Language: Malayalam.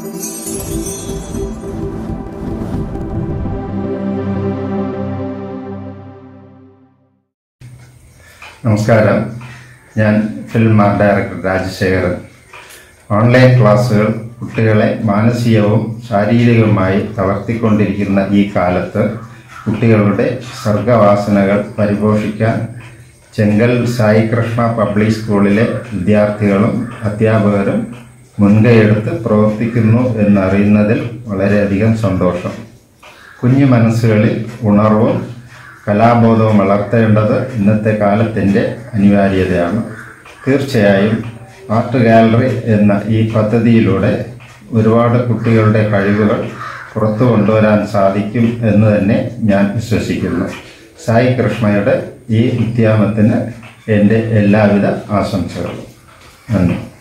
നമസ്കാരം ഞാൻ film art director Rajasekharan online ക്ലാസ്സുകൾ കുട്ടികളെ മാനസികവും ശാരീരികവുമായി തളർത്തിക്കൊണ്ടിരിക്കുന്ന ഈ കാലത്ത് കുട്ടികളുടെ സർഗവാസനകൾ പരിപോഷിക്കാൻ ചെങ്കൽ സായികൃഷ്ണ പബ്ലിക് സ്കൂളിലെ വിദ്യാർത്ഥികളും അധ്യാപകരും മുൻകൈയെടുത്ത് പ്രവർത്തിക്കുന്നു എന്നറിയുന്നതിൽ വളരെയധികം സന്തോഷം കുഞ്ഞു മനസ്സുകളിൽ ഉണർവും കലാബോധവും വളർത്തേണ്ടത് ഇന്നത്തെ കാലത്തിൻ്റെ അനിവാര്യതയാണ് തീർച്ചയായും ആർട്ട് ഗാലറി എന്ന ഈ പദ്ധതിയിലൂടെ ഒരുപാട് കുട്ടികളുടെ കഴിവുകൾ പുറത്തു കൊണ്ടുവരാൻ സാധിക്കും എന്ന് തന്നെ ഞാൻ വിശ്വസിക്കുന്നു സായി കൃഷ്ണയുടെ ഈ ഉദ്യമത്തിന് എൻ്റെ എല്ലാവിധ ആശംസകളും നന്ദി